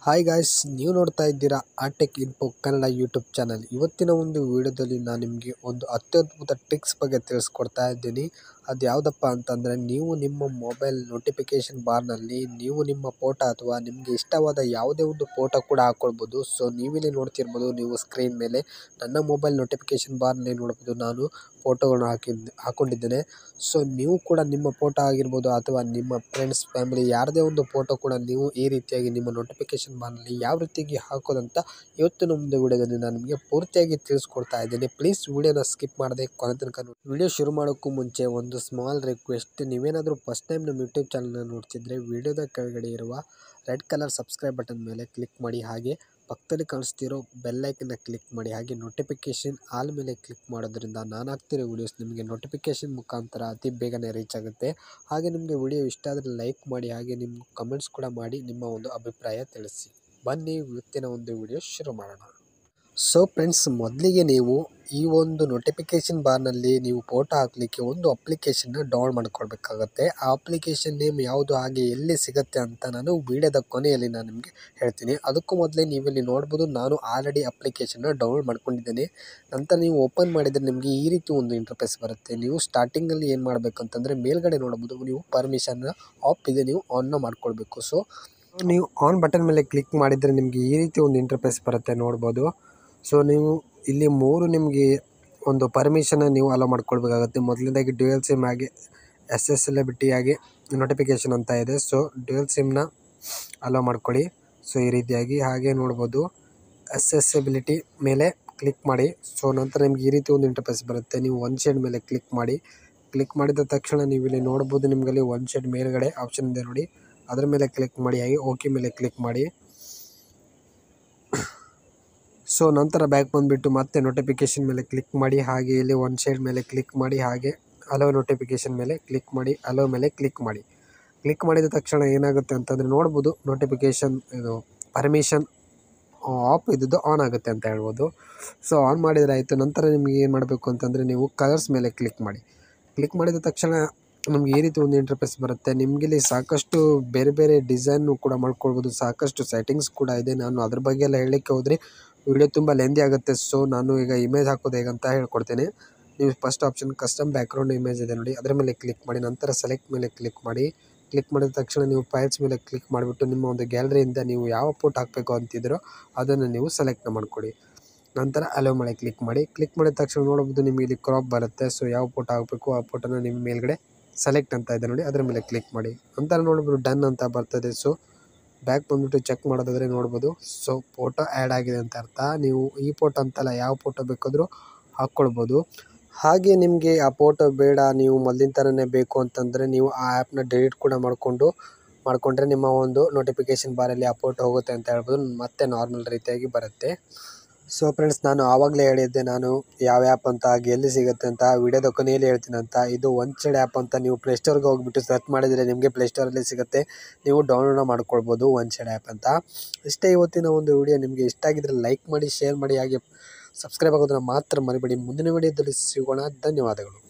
hi guys ನೀವು ನೋಡ್ತಾ ಇದ್ದೀರಾ Atech info Kannada YouTube channel ಇವತ್ತಿನ ಒಂದು ವಿಡಿಯೋದಲ್ಲಿ ನಾನು ನಿಮಗೆ ಒಂದು ಅತ್ಯದ್ಭುತ ಟ್ರಿಕ್ಸ್ ಬಗ್ಗೆ ತಿಳಿಸ್ಕೊಡ್ತಾ ಇದ್ದೀನಿ ಅದು ಯಾವುದಪ್ಪ ಅಂತಂದರೆ ನೀವು ನಿಮ್ಮ ಮೊಬೈಲ್ ನೋಟಿಫಿಕೇಷನ್ ಬಾರ್ನಲ್ಲಿ ನೀವು ನಿಮ್ಮ ಫೋಟೋ ಅಥವಾ ನಿಮಗೆ ಇಷ್ಟವಾದ ಯಾವುದೇ ಒಂದು ಫೋಟೋ ಕೂಡ ಹಾಕ್ಕೊಳ್ಬೋದು ಸೊ ನೀವಿಲ್ಲಿ ನೋಡ್ತಿರ್ಬೋದು ನೀವು ಸ್ಕ್ರೀನ್ ಮೇಲೆ ನನ್ನ ಮೊಬೈಲ್ ನೋಟಿಫಿಕೇಷನ್ ಬಾರ್ನಲ್ಲಿ ನೋಡ್ಬೋದು ನಾನು ಫೋಟೋಗಳನ್ನ ಹಾಕಿದ್ದು ಹಾಕ್ಕೊಂಡಿದ್ದೇನೆ ಸೊ ನೀವು ಕೂಡ ನಿಮ್ಮ ಫೋಟೋ ಆಗಿರ್ಬೋದು ಅಥವಾ ನಿಮ್ಮ ಫ್ರೆಂಡ್ಸ್ ಫ್ಯಾಮಿಲಿ ಯಾರದೇ ಒಂದು ಫೋಟೋ ಕೂಡ ನೀವು ಈ ರೀತಿಯಾಗಿ ನಿಮ್ಮ ನೋಟಿಫಿಕೇಷನ್ ಬಾರ್ನಲ್ಲಿ ಯಾವ ರೀತಿಯಾಗಿ ಹಾಕೋದಂತ ಇವತ್ತಿನ ಒಂದು ವಿಡಿಯೋದಲ್ಲಿ ನಾನು ನಿಮಗೆ ಪೂರ್ತಿಯಾಗಿ ತಿಳಿಸ್ಕೊಡ್ತಾ ಇದ್ದೀನಿ ಪ್ಲೀಸ್ ವಿಡಿಯೋನ ಸ್ಕಿಪ್ ಮಾಡದೆ ಕೊನೆ ತನಕ ನೋಡಿ ವಿಡಿಯೋ ಶುರು ಮಾಡೋಕ್ಕೂ ಮುಂಚೆ ಒಂದು ಸ್ಮಾಲ್ ರಿಕ್ವೆಸ್ಟ್ ನೀವೇನಾದರೂ ಫಸ್ಟ್ ಟೈಮ್ ನಮ್ಮ ಯೂಟ್ಯೂಬ್ ಚಾನಲ್ನ ನೋಡ್ತಿದ್ರೆ ವಿಡಿಯೋದ ಕೆಳಗಡೆ ಇರುವ ರೆಡ್ ಕಲರ್ ಸಬ್ಸ್ಕ್ರೈಬ್ ಬಟನ್ ಮೇಲೆ ಕ್ಲಿಕ್ ಮಾಡಿ ಹಾಗೆ ಪಕ್ಕದಲ್ಲಿ ಕಾಣಿಸ್ತಿರೋ ಬೆಲ್ಲೈಕನ್ನ ಕ್ಲಿಕ್ ಮಾಡಿ ಹಾಗೆ ನೋಟಿಫಿಕೇಷನ್ ಆಲ್ ಮೇಲೆ ಕ್ಲಿಕ್ ಮಾಡೋದ್ರಿಂದ ನಾನು ಹಾಕ್ತಿರೋ ವೀಡಿಯೋಸ್ ನಿಮಗೆ ನೋಟಿಫಿಕೇಷನ್ ಮುಖಾಂತರ ಅತಿ ಬೇಗನೆ ರೀಚ್ ಆಗುತ್ತೆ ಹಾಗೆ ನಿಮಗೆ ವಿಡಿಯೋ ಇಷ್ಟ ಆದರೆ ಲೈಕ್ ಮಾಡಿ ಹಾಗೆ ನಿಮ್ಮ ಕಮೆಂಟ್ಸ್ ಕೂಡ ಮಾಡಿ ನಿಮ್ಮ ಒಂದು ಅಭಿಪ್ರಾಯ ತಿಳಿಸಿ ಬನ್ನಿ ಇವತ್ತಿನ ಒಂದು ವಿಡಿಯೋ ಶುರು ಮಾಡೋಣ ಸೊ ಫ್ರೆಂಡ್ಸ್ ಮೊದಲಿಗೆ ನೀವು ಈ ಒಂದು ನೋಟಿಫಿಕೇಷನ್ ಬಾರ್ನಲ್ಲಿ ನೀವು ಫೋಟೋ ಹಾಕಲಿಕ್ಕೆ ಒಂದು ಅಪ್ಲಿಕೇಶನ್ನ ಡೌನ್ಲೋಡ್ ಮಾಡ್ಕೊಳ್ಬೇಕಾಗತ್ತೆ ಆ ಅಪ್ಲಿಕೇಶನ್ ನೇಮ್ ಯಾವುದು ಹಾಗೆ ಎಲ್ಲಿ ಸಿಗುತ್ತೆ ಅಂತ ನಾನು ವಿಡಿಯೋದ ಕೊನೆಯಲ್ಲಿ ನಾನು ನಿಮಗೆ ಹೇಳ್ತೀನಿ ಅದಕ್ಕೂ ಮೊದಲೇ ನೀವಿಲ್ಲಿ ನೋಡ್ಬೋದು ನಾನು ಆಲ್ರೆಡಿ ಅಪ್ಲಿಕೇಶನ್ನ ಡೌನ್ಲೋಡ್ ಮಾಡ್ಕೊಂಡಿದ್ದೇನೆ ನಂತರ ನೀವು ಓಪನ್ ಮಾಡಿದರೆ ನಿಮಗೆ ಈ ರೀತಿ ಒಂದು ಇಂಟರ್ಫೇಸ್ ಬರುತ್ತೆ ನೀವು ಸ್ಟಾರ್ಟಿಂಗಲ್ಲಿ ಏನು ಮಾಡಬೇಕಂತಂದರೆ ಮೇಲ್ಗಡೆ ನೋಡ್ಬೋದು ನೀವು ಪರ್ಮಿಷನ್ನ ಆಫ್ ಇದೆ ನೀವು ಆನ್ನ ಮಾಡ್ಕೊಳ್ಬೇಕು ಸೊ ನೀವು ಆನ್ ಬಟನ್ ಮೇಲೆ ಕ್ಲಿಕ್ ಮಾಡಿದರೆ ನಿಮಗೆ ಈ ರೀತಿ ಒಂದು ಇಂಟರ್ಫೇಸ್ ಬರುತ್ತೆ ನೋಡ್ಬೋದು ಸೊ ನೀವು ಇಲ್ಲಿ ಮೂರು ನಿಮಗೆ ಒಂದು ಪರ್ಮಿಷನ್ನ ನೀವು ಅಲೋ ಮಾಡ್ಕೊಳ್ಬೇಕಾಗುತ್ತೆ ಮೊದಲನೇದಾಗಿ ಡ್ಯುಯಲ್ ಸಿಮ್ ಆಗಿ ಎಸ್ ಎಸ್ ಎಲ್ ಬಿಟ್ಟು ಆಗಿ ನೋಟಿಫಿಕೇಷನ್ ಅಂತ ಇದೆ ಸೊ ಡ್ಯುಯಲ್ ಸಿಮ್ನ ಅಲೋ ಮಾಡ್ಕೊಳ್ಳಿ ಸೊ ಈ ರೀತಿಯಾಗಿ ಹಾಗೆ ನೋಡ್ಬೋದು ಎಸೆಸಿಬಿಲಿಟಿ ಮೇಲೆ ಕ್ಲಿಕ್ ಮಾಡಿ ಸೊ ನಂತರ ನಿಮ್ಗೆ ಈ ರೀತಿ ಒಂದು ಇಂಟರ್ಫೇಸ್ ಬರುತ್ತೆ ನೀವು ಒನ್ ಶೇಡ್ ಮೇಲೆ ಕ್ಲಿಕ್ ಮಾಡಿ ಕ್ಲಿಕ್ ಮಾಡಿದ ತಕ್ಷಣ ನೀವು ಇಲ್ಲಿ ನೋಡ್ಬೋದು ನಿಮಗಲ್ಲಿ ಒನ್ ಶೇಡ್ ಮೇಲ್ಗಡೆ ಆಪ್ಷನ್ ಇದೆ ನೋಡಿ ಅದರ ಮೇಲೆ ಕ್ಲಿಕ್ ಮಾಡಿ ಹಾಗೆ ಓಕೆ ಮೇಲೆ ಕ್ಲಿಕ್ ಮಾಡಿ ಸೊ ನಂತರ ಬ್ಯಾಕ್ ಬಂದುಬಿಟ್ಟು ಮತ್ತೆ ನೋಟಿಫಿಕೇಷನ್ ಮೇಲೆ ಕ್ಲಿಕ್ ಮಾಡಿ ಹಾಗೆ ಇಲ್ಲಿ ಒನ್ ಸೈಡ್ ಮೇಲೆ ಕ್ಲಿಕ್ ಮಾಡಿ ಹಾಗೆ ಅಲೋ ನೋಟಿಫಿಕೇಷನ್ ಮೇಲೆ ಕ್ಲಿಕ್ ಮಾಡಿ ಅಲೋ ಮೇಲೆ ಕ್ಲಿಕ್ ಮಾಡಿ ಕ್ಲಿಕ್ ಮಾಡಿದ ತಕ್ಷಣ ಏನಾಗುತ್ತೆ ಅಂತಂದರೆ ನೋಡ್ಬೋದು ನೋಟಿಫಿಕೇಷನ್ ಇದು ಪರ್ಮಿಷನ್ ಆಫ್ ಇದ್ದದ್ದು ಆನ್ ಆಗುತ್ತೆ ಅಂತ ಹೇಳ್ಬೋದು ಸೊ ಆನ್ ಮಾಡಿದರೆ ಆಯಿತು ನಂತರ ನಿಮಗೆ ಏನು ಮಾಡಬೇಕು ಅಂತಂದರೆ ನೀವು ಕಲರ್ಸ್ ಮೇಲೆ ಕ್ಲಿಕ್ ಮಾಡಿ ಕ್ಲಿಕ್ ಮಾಡಿದ ತಕ್ಷಣ ನಮ್ಗೆ ಈ ರೀತಿ ಒಂದು ಇಂಟರ್ಫೇಸ್ ಬರುತ್ತೆ ನಿಮಗೆ ಇಲ್ಲಿ ಸಾಕಷ್ಟು ಬೇರೆ ಬೇರೆ ಡಿಸೈನು ಕೂಡ ಮಾಡ್ಕೊಳ್ಬೋದು ಸಾಕಷ್ಟು ಸೆಟ್ಟಿಂಗ್ಸ್ ಕೂಡ ಇದೆ ನಾನು ಅದ್ರ ಬಗ್ಗೆ ಎಲ್ಲ ಹೇಳಲಿಕ್ಕೆ ಹೋದರೆ ವಿಡಿಯೋ ತುಂಬ ಲೆಂದಿ ಆಗುತ್ತೆ ಸೊ ನಾನು ಈಗ ಇಮೇಜ್ ಹಾಕೋದು ಹೇಗಂತ ಹೇಳ್ಕೊಡ್ತೇನೆ ನೀವು first option custom background image ಇದೆ ನೋಡಿ ಅದರ ಮೇಲೆ ಕ್ಲಿಕ್ ಮಾಡಿ ನಂತರ ಸೆಲೆಕ್ಟ್ ಮೇಲೆ ಕ್ಲಿಕ್ ಮಾಡಿ ಕ್ಲಿಕ್ ಮಾಡಿದ ತಕ್ಷಣ ನೀವು ಫೈಲ್ಸ್ ಮೇಲೆ ಕ್ಲಿಕ್ ಮಾಡಿಬಿಟ್ಟು ನಿಮ್ಮ ಒಂದು ಗ್ಯಾಲರಿಯಿಂದ ನೀವು ಯಾವ ಫೋಟೋ ಹಾಕಬೇಕು ಅಂತಿದ್ದೀರೋ ಅದನ್ನು ನೀವು ಸೆಲೆಕ್ಟ್ ಮಾಡ್ಕೊಳ್ಳಿ ನಂತರ ಅಲೋ ಮೇಲೆ ಕ್ಲಿಕ್ ಮಾಡಿ ಕ್ಲಿಕ್ ಮಾಡಿದ ತಕ್ಷಣ ನೋಡ್ಬೋದು ನಿಮಗೆ ಇಲ್ಲಿ ಕ್ರಾಪ್ ಬರುತ್ತೆ ಸೊ ಯಾವ ಫೋಟೋ ಹಾಕಬೇಕು ಆ ಫೋಟೋನ ನಿಮ್ಮ ಮೇಲ್ಗಡೆ ಸೆಲೆಕ್ಟ್ ಅಂತ ಇದೆ ನೋಡಿ ಅದರ ಮೇಲೆ ಕ್ಲಿಕ್ ಮಾಡಿ ನಂತರ ನೋಡ್ಬೋದು ಡನ್ ಅಂತ ಬರ್ತದೆ ಸೊ ಬ್ಯಾಕ್ ಬಂದುಬಿಟ್ಟು ಚೆಕ್ ಮಾಡೋದಾದರೆ ನೋಡ್ಬೋದು ಸೊ ಫೋಟೋ ಆ್ಯಡ್ ಆಗಿದೆ ಅಂತ ಅರ್ಥ ನೀವು ಈ ಫೋಟೋ ಅಂತಲ್ಲ ಯಾವ ಫೋಟೋ ಬೇಕಾದರೂ ಹಾಕ್ಕೊಳ್ಬೋದು ಹಾಗೆ ನಿಮಗೆ ಆ ಫೋಟೋ ಬೇಡ ನೀವು ಮೊದಲಿನ ಥರನೇ ಬೇಕು ಅಂತಂದರೆ ನೀವು ಆ ಆ್ಯಪ್ನ ಡಿಲೀಟ್ ಕೂಡ ಮಾಡಿಕೊಂಡು ಮಾಡಿಕೊಂಡ್ರೆ ನಿಮ್ಮ ಒಂದು ನೋಟಿಫಿಕೇಷನ್ ಬಾರಲ್ಲಿ ಆ ಫೋಟೋ ಹೋಗುತ್ತೆ ಅಂತ ಹೇಳ್ಬೋದು ಮತ್ತೆ ನಾರ್ಮಲ್ ರೀತಿಯಾಗಿ ಬರುತ್ತೆ ಸೊ ಫ್ರೆಂಡ್ಸ್ ನಾನು ಆವಾಗಲೇ ಹೇಳಿದ್ದೆ ನಾನು ಯಾವ ಆ್ಯಪ್ ಅಂತ ಹಾಗೆ ಎಲ್ಲಿ ಸಿಗುತ್ತೆ ಅಂತ ವಿಡಿಯೋದ ಕೊನೆಯಲ್ಲಿ ಹೇಳ್ತೀನಿ ಅಂತ ಇದು ಒನ್ ಸೈಡ್ ಆ್ಯಪ್ ಅಂತ ನೀವು ಪ್ಲೇಸ್ಟೋರ್ಗೆ ಹೋಗ್ಬಿಟ್ಟು ಸರ್ಚ್ ಮಾಡಿದರೆ ನಿಮಗೆ ಪ್ಲೇಸ್ಟೋರಲ್ಲಿ ಸಿಗುತ್ತೆ ನೀವು ಡೌನ್ಲೋಡ್ ಮಾಡ್ಕೊಳ್ಬೋದು ಒನ್ ಸೈಡ್ ಆ್ಯಪ್ ಅಂತ ಇಷ್ಟೇ ಇವತ್ತಿನ ಒಂದು ವಿಡಿಯೋ ನಿಮಗೆ ಇಷ್ಟ ಆಗಿದ್ರೆ ಲೈಕ್ ಮಾಡಿ ಶೇರ್ ಮಾಡಿ ಹಾಗೆ ಸಬ್ಸ್ಕ್ರೈಬ್ ಆಗೋದನ್ನು ಮಾತ್ರ ಮರಿಬೇಡಿ ಮುಂದಿನ ವಿಡಿಯೋದಲ್ಲಿ ಸಿಗೋಣ ಧನ್ಯವಾದಗಳು